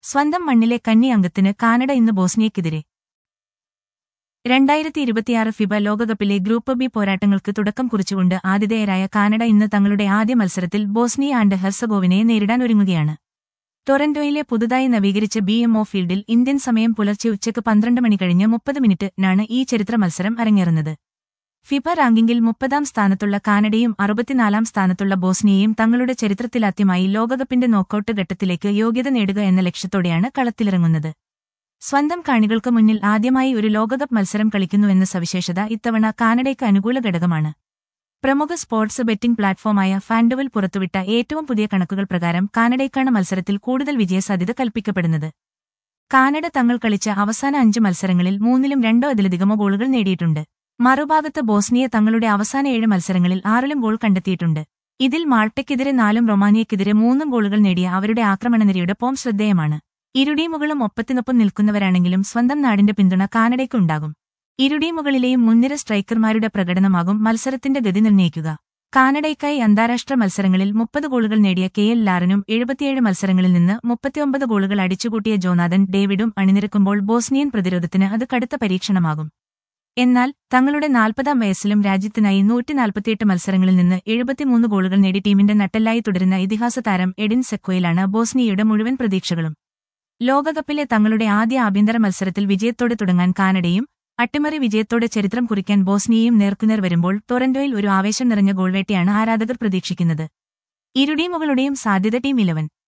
സ്വന്തം മണ്ണിലെ കന്നി അംഗത്തിന് കാനഡ ഇന്ന് ബോസ്നിയക്കെതിരെ രണ്ടായിരത്തി ഇരുപത്തിയാറ് ഫിബ ലോകകപ്പിലെ ഗ്രൂപ്പ് ബി പോരാട്ടങ്ങൾക്ക് തുടക്കം കുറിച്ചുകൊണ്ട് ആതിഥേയരായ കാനഡ ഇന്ന് തങ്ങളുടെ ആദ്യ മത്സരത്തിൽ ബോസ്നിയ ആൻഡ് ഹെർസഗോവിനയെ നേരിടാൻ ഒരുങ്ങുകയാണ് ടൊറന്റോയിലെ പുതുതായി നവീകരിച്ച ബി എംഒ ഫീൽഡിൽ ഇന്ത്യൻ സമയം പുലർച്ചെ ഉച്ചയ്ക്ക് പന്ത്രണ്ട് മണി കഴിഞ്ഞ് മുപ്പത് മിനിറ്റിനാണ് ഈ ചരിത്ര മത്സരം അരങ്ങേറുന്നത് ഫിഫ റാങ്കിങ്ങിൽ മുപ്പതാം സ്ഥാനത്തുള്ള കാനഡയും അറുപത്തിനാലാം സ്ഥാനത്തുള്ള ബോസ്നിയയും തങ്ങളുടെ ചരിത്രത്തിലാദ്യമായി ലോകകപ്പിന്റെ നോക്കൌട്ട് ഘട്ടത്തിലേക്ക് യോഗ്യത നേടുക എന്ന ലക്ഷ്യത്തോടെയാണ് കളത്തിലിറങ്ങുന്നത് സ്വന്തം കാണികൾക്ക് മുന്നിൽ ആദ്യമായി ഒരു ലോകകപ്പ് മത്സരം കളിക്കുന്നുവെന്ന സവിശേഷത ഇത്തവണ കാനഡയ്ക്ക് അനുകൂല ഘടകമാണ് പ്രമുഖ സ്പോർട്സ് ബെറ്റിംഗ് പ്ലാറ്റ്ഫോമായ ഫാൻഡുവൽ പുറത്തുവിട്ട ഏറ്റവും പുതിയ കണക്കുകൾ പ്രകാരം കാനഡയ്ക്കാണ് മത്സരത്തിൽ കൂടുതൽ വിജയസാധ്യത കൽപ്പിക്കപ്പെടുന്നത് കാനഡ തങ്ങൾ കളിച്ച അവസാന അഞ്ച് മത്സരങ്ങളിൽ മൂന്നിലും രണ്ടോ അതിലധികമോ ഗോളുകൾ നേടിയിട്ടുണ്ട് മറുഭാഗത്ത് ബോസ്നിയ തങ്ങളുടെ അവസാന ഏഴ് മത്സരങ്ങളിൽ ആറിലും ഗോൾ കണ്ടെത്തിയിട്ടുണ്ട് ഇതിൽ മാൾട്ടയ്ക്കെതിരെ നാലും റൊമാനിയയ്ക്കെതിരെ മൂന്നും ഗോളുകൾ നേടിയ അവരുടെ ആക്രമണനിരയുടെ പോം ശ്രദ്ധേയമാണ് ഇരുടീമുകളും ഒപ്പത്തിനൊപ്പം നിൽക്കുന്നവരാണെങ്കിലും സ്വന്തം നാടിന്റെ പിന്തുണ കാനഡയ്ക്കുണ്ടാകും ഇരുടീമുകളിലെയും മുൻനിര സ്ട്രൈക്കർമാരുടെ പ്രകടനമാകും മത്സരത്തിന്റെ ഗതി നിർണ്ണയിക്കുക കാനഡയ്ക്കായി അന്താരാഷ്ട്ര മത്സരങ്ങളിൽ മുപ്പത് ഗോളുകൾ നേടിയ കെ എൽ ലാറിനും എഴുപത്തിയേഴ് മത്സരങ്ങളിൽ നിന്ന് മുപ്പത്തിയൊമ്പത് ഗോളുകൾ അടിച്ചുകൂട്ടിയ ജോനാഥൻ ഡേവിഡും അണിനിരക്കുമ്പോൾ ബോസ്നിയൻ പ്രതിരോധത്തിന് അത് കടുത്ത പരീക്ഷണമാകും എന്നാൽ തങ്ങളുടെ നാൽപ്പതാം വയസ്സിലും രാജ്യത്തിനായി നൂറ്റിനാൽപ്പത്തിയെട്ട് മത്സരങ്ങളിൽ നിന്ന് എഴുപത്തിമൂന്ന് ഗോളുകൾ നേടി ടീമിന്റെ നട്ടെല്ലായി തുടരുന്ന ഇതിഹാസ താരം എഡിൻ സെക്കോയിലാണ് ബോസ്നിയയുടെ മുഴുവൻ പ്രതീക്ഷകളും ലോകകപ്പിലെ തങ്ങളുടെ ആദ്യ ആഭ്യന്തര മത്സരത്തിൽ വിജയത്തോടെ തുടങ്ങാൻ കാനഡയും അട്ടിമറി വിജയത്തോടെ ചരിത്രം കുറിക്കാൻ ബോസ്നിയയും നേർക്കുനേർ വരുമ്പോൾ ടൊറന്റോയിൽ ഒരു ആവേശം നിറഞ്ഞ ഗോൾവേട്ടയാണ് ആരാധകർ പ്രതീക്ഷിക്കുന്നത് ഇരുടീമുകളുടെയും സാധ്യത ടീം ഇലവൻ